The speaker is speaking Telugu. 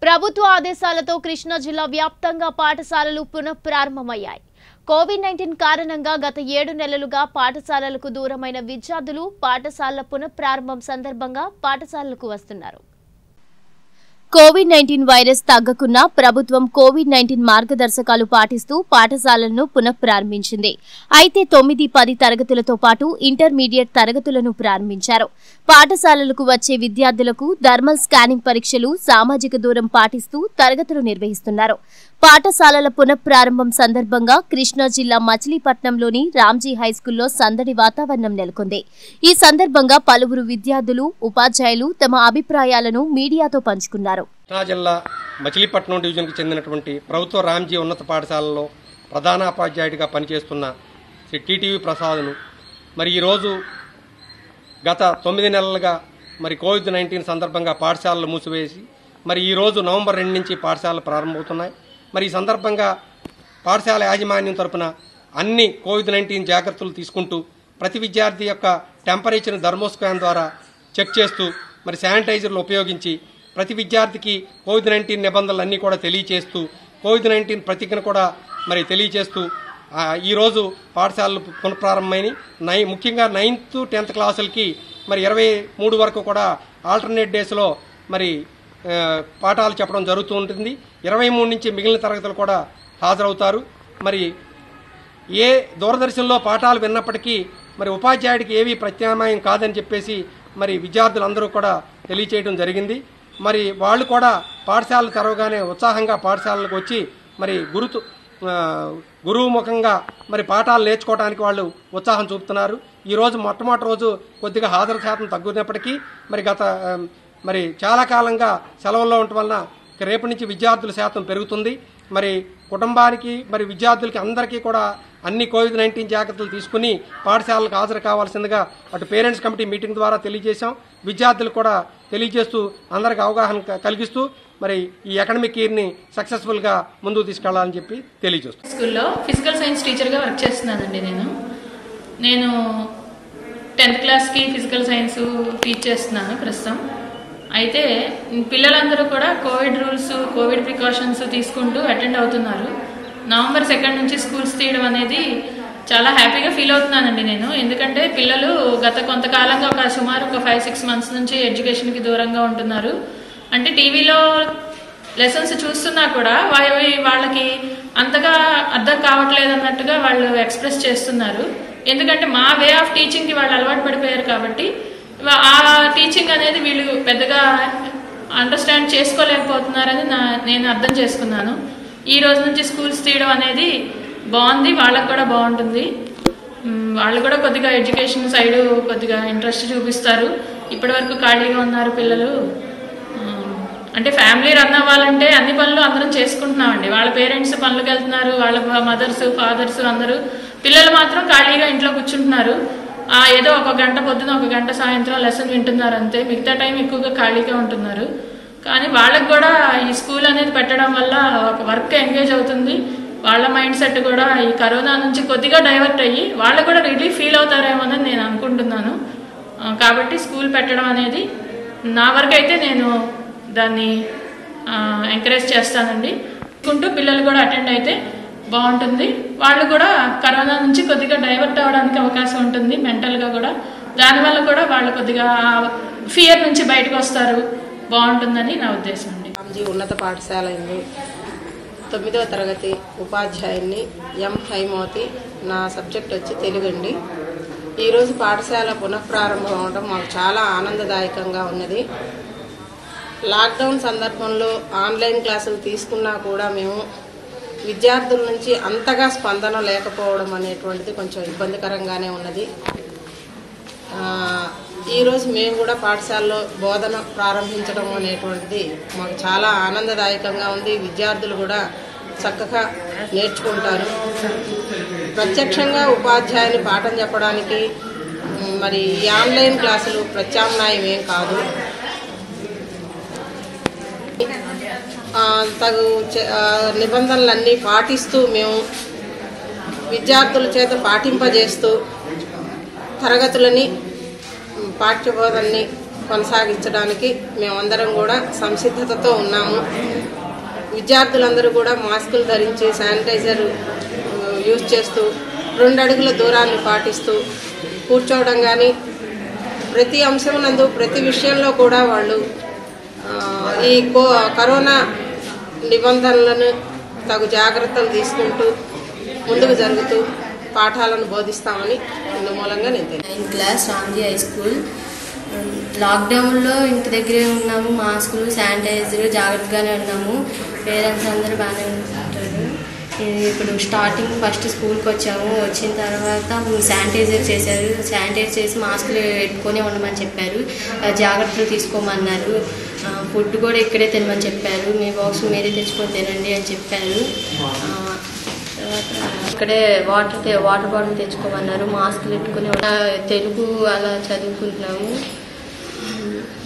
ప్రభుత్వ ఆదేశాలతో కృష్ణా జిల్లా వ్యాప్తంగా పాఠశాలలు పునఃప్రారంభమయ్యాయి కోవిడ్ నైన్టీన్ కారణంగా గత ఏడు నెలలుగా పాఠశాలలకు దూరమైన విద్యార్థులు పాఠశాలల పునఃప్రారంభం సందర్భంగా పాఠశాలలకు వస్తున్నారు కోవిడ్ నైన్టీన్ వైరస్ తగ్గకున్నా ప్రభుత్వం కోవిడ్ నైన్టీన్ మార్గదర్శకాలు పాటిస్తూ పాఠశాలలను పునఃప్రారంభించింది అయితే తొమ్మిది పది తరగతులతో పాటు ఇంటర్మీడియట్ తరగతులను ప్రారంభించారు పాఠశాలలకు వచ్చే విద్యార్థులకు థర్మల్ స్కానింగ్ పరీక్షలు సామాజిక దూరం పాటిస్తూ తరగతులు నిర్వహిస్తున్నారు పాఠశాలల పునఃప్రారంభం సందర్భంగా కృష్ణా జిల్లా మచిలీపట్నంలోని రామ్జీ హైస్కూల్లో సందడి వాతావరణం నెలకొంది ఈ సందర్భంగా పలువురు విద్యార్థులు ఉపాధ్యాయులు తమ అభిప్రాయాలను మీడియాతో పంచుకున్నారు కృష్ణా జిల్లా మచిలీపట్నం డివిజన్కు చెందినటువంటి ప్రభుత్వ రామ్జీ ఉన్నత పాఠశాలలో ప్రధానోపాధ్యాయుడిగా పనిచేస్తున్న శ్రీ టీటీవీ ప్రసాద్ను మరి ఈరోజు గత తొమ్మిది నెలలుగా మరి కోవిడ్ నైన్టీన్ సందర్భంగా పాఠశాలలు మూసివేసి మరి ఈరోజు నవంబర్ రెండు నుంచి పాఠశాలలు ప్రారంభమవుతున్నాయి మరి ఈ సందర్భంగా పాఠశాల యాజమాన్యం తరపున అన్ని కోవిడ్ నైన్టీన్ జాగ్రత్తలు తీసుకుంటూ ప్రతి విద్యార్థి యొక్క టెంపరేచర్ని థర్మోస్కాన్ ద్వారా చెక్ చేస్తూ మరి శానిటైజర్లు ఉపయోగించి ప్రతి విద్యార్థికి కోవిడ్ నైన్టీన్ నిబంధనలన్నీ కూడా తెలియచేస్తూ కోవిడ్ నైన్టీన్ ప్రతిజ్ఞను కూడా మరి తెలియచేస్తూ ఆ, ఈరోజు పాఠశాలలు పునఃప్రారంభమైన నై ముఖ్యంగా నైన్త్ టెన్త్ క్లాసులకి మరి ఇరవై మూడు వరకు కూడా ఆల్టర్నేట్ డేస్లో మరి ఆ, పాఠాలు చెప్పడం జరుగుతూ ఉంటుంది ఇరవై మూడు నుంచి మిగిలిన తరగతులు కూడా హాజరవుతారు మరి ఏ దూరదర్శన్లో పాఠాలు విన్నప్పటికీ మరి ఉపాధ్యాయుడికి ఏవి ప్రత్యామ్నాయం కాదని చెప్పేసి మరి విద్యార్థులందరూ కూడా తెలియచేయడం జరిగింది మరి వాళ్ళు కూడా పాఠశాలలు తెరవగానే ఉత్సాహంగా పాఠశాలకు వచ్చి మరి గురుతు ఆ, గురువు ముఖంగా మరి పాఠాలు నేర్చుకోవడానికి వాళ్ళు ఉత్సాహం చూపుతున్నారు ఈ రోజు మొట్టమొదటి రోజు కొద్దిగా హాజరు శాతం తగ్గుతున్నప్పటికీ మరి గత ఆ, మరి చాలా కాలంగా సెలవుల్లో ఉండటం వలన ఇక రేపటి నుంచి విద్యార్థుల శాతం పెరుగుతుంది మరి కుటుంబానికి మరి విద్యార్థులకి అందరికీ కూడా అన్ని కోవిడ్ నైన్టీన్ జాగ్రత్తలు తీసుకుని పాఠశాలకు హాజరు కావాల్సిందిగా అటు పేరెంట్స్ కమిటీ మీటింగ్ ద్వారా తెలియజేశాం విద్యార్థులకు కూడా తెలియజేస్తూ అందరికి అవగాహన క- కలిగిస్తూ మరి ఈ అకాడమిక్ ఇయర్ని సక్సెస్ఫుల్గా ముందుకు తీసుకెళ్లాలని చెప్పి తెలియజేస్తాం స్కూల్లో ఫిజికల్ సైన్స్ టీచర్గా వర్క్ చేస్తున్నానండి నేను నేను టెన్త్ క్లాస్కి ఫిజికల్ సైన్స్ టీచ్ చేస్తున్నాను ప్రస్తుతం అయితే పిల్లలందరూ కూడా కోవిడ్ రూల్స్ కోవిడ్ ప్రికాషన్స్ తీసుకుంటూ అటెండ్ అవుతున్నారు నవంబర్ సెకండ్ నుంచి స్కూల్స్ తీయడం అనేది చాలా హ్యాపీగా ఫీల్ అవుతున్నానండి నేను ఎందుకంటే పిల్లలు గత కొంతకాలంగా ఒక సుమారు ఒక ఫైవ్ సిక్స్ మంత్స్ నుంచి ఎడ్యుకేషన్కి దూరంగా ఉంటున్నారు అంటే టీవీలో లెసన్స్ చూస్తున్నా కూడా వా- వాళ్ళకి అంతగా అర్థం కావట్లేదు అన్నట్టుగా వాళ్ళు ఎక్స్ప్రెస్ చేస్తున్నారు ఎందుకంటే మా వే ఆఫ్ టీచింగ్కి వాళ్ళు అలవాటు పడిపోయారు కాబట్టి వా- ఆ టీచింగ్ అనేది వీళ్ళు పెద్దగా అండర్స్టాండ్ చేసుకోలేకపోతున్నారని నా నేను అర్థం చేసుకున్నాను ఈ రోజు నుంచి స్కూల్స్ తీయడం అనేది బాగుంది వాళ్ళకు కూడా బాగుంటుంది మ్, వాళ్ళు కూడా కొద్దిగా ఎడ్యుకేషన్ సైడ్ కొద్దిగా ఇంట్రెస్ట్ చూపిస్తారు ఇప్పటి వరకు ఖాళీగా ఉన్నారు పిల్లలు మ్, అంటే ఫ్యామిలీ రన్ అవ్వాలంటే అన్ని పనులు అందరం చేసుకుంటున్నామండి వాళ్ళ పేరెంట్స్ పనులకు వెళ్తున్నారు వాళ్ళ మదర్స్ ఫాదర్స్ అందరూ పిల్లలు మాత్రం ఖాళీగా ఇంట్లో కూర్చుంటున్నారు ఆ, ఏదో ఒక గంట పొద్దున ఒక గంట సాయంత్రం లెసన్ వింటున్నారు అంతే మిగతా టైం ఎక్కువగా ఖాళీగా ఉంటున్నారు కానీ వాళ్ళకి కూడా ఈ స్కూల్ అనేది పెట్టడం వల్ల ఒక వర్క్ ఎంగేజ్ అవుతుంది వాళ్ళ మైండ్ సెట్ కూడా ఈ కరోనా నుంచి కొద్దిగా డైవర్ట్ అయ్యి వాళ్ళు కూడా రిలీఫ్ ఫీల్ అవుతారేమోనని నేను అనుకుంటున్నాను ఆ, కాబట్టి స్కూల్ పెట్టడం అనేది నా వరకు అయితే నేను దాన్ని ఎంకరేజ్ చేస్తానండి కుంటూ పిల్లలు కూడా అటెండ్ అయితే బాగుంటుంది వాళ్ళు కూడా కరోనా నుంచి కొద్దిగా డైవర్ట్ అవ్వడానికి అవకాశం ఉంటుంది మెంటల్గా కూడా దానివల్ల కూడా వాళ్ళు కొద్దిగా ఫియర్ నుంచి బయటకు వస్తారు బాగుంటుందని నా ఉద్దేశం అండి రామ్జీ ఉన్నత పాఠశాల ఎందు తొమ్మిదవ తరగతి ఉపాధ్యాయుని ఎం హైమోతి నా సబ్జెక్ట్ వచ్చి తెలుగు అండి ఈరోజు పాఠశాల పునఃప్రారంభం అవడం మాకు చాలా ఆనందదాయకంగా ఉన్నది లాక్డౌన్ సందర్భంలో ఆన్లైన్ క్లాసులు తీసుకున్నా కూడా మేము విద్యార్థుల నుంచి అంతగా స్పందన లేకపోవడం అనేటువంటిది కొంచెం ఇబ్బందికరంగానే ఉన్నది ఆ, ఈరోజు మేము కూడా పాఠశాలలో బోధన ప్రారంభించడం అనేటువంటిది మాకు చాలా ఆనందదాయకంగా ఉంది విద్యార్థులు కూడా చక్కగా నేర్చుకుంటారు ప్రత్యక్షంగా ఉపాధ్యాయులు పాఠం చెప్పడానికి ఉమ్, మరి ఈ ఆన్లైన్ క్లాసులు ప్రత్యామ్నాయం ఏం కాదు ఆ, తగు చ- ఆ, నిబంధనలన్నీ పాటిస్తూ మేము విద్యార్థుల చేత పాటింపజేస్తూ తరగతులని ఉమ్, పాఠ్యబోధనని కొనసాగించడానికి మేమందరం కూడా సంసిద్ధతతో ఉన్నాము విద్యార్థులందరూ కూడా మాస్కులు ధరించి శానిటైజర్ ఆ, యూజ్ చేస్తూ రెండు అడుగుల దూరాన్ని పాటిస్తూ కూర్చోవడం కానీ ప్రతి అంశం నందు ప్రతి విషయంలో కూడా వాళ్ళు ఆ, ఈ కో కరోనా నిబంధనలను తగు జాగ్రత్తలు తీసుకుంటూ ముందుకు జరుగుతూ పాఠాలను బోధిస్తామని ఇందు మూలంగా నేను తెలియజేస్తున్నాను. Ninth class Ramji high school లాక్డౌన్లో ఇంటి దగ్గరే ఉన్నాము మాస్కులు శానిటైజర్ జాగ్రత్తగానే ఉన్నాము పేరెంట్స్ అందరూ బాగానే ఉంటారు ఇప్పుడు స్టార్టింగ్ ఫస్ట్ స్కూల్కి వచ్చాము వచ్చిన తర్వాత శానిటైజర్ చేశారు శానిటైజ్ చేసి మాస్కులు పెట్టుకొని ఉండమని చెప్పారు ఆ, జాగ్రత్తలు తీసుకోమన్నారు ఆ, ఫుడ్ కూడా ఇక్కడే తినమని చెప్పారు మీ బాక్స్ మీరే తెచ్చుకొని తినండి అని చెప్పారు ఆ, తర్వాత ఇక్కడే వాటర్ తె- వాటర్ బాటిల్ తెచ్చుకోమన్నారు మాస్క్ పెట్టుకుని తెలుగు అలా చదువుకుంటున్నాము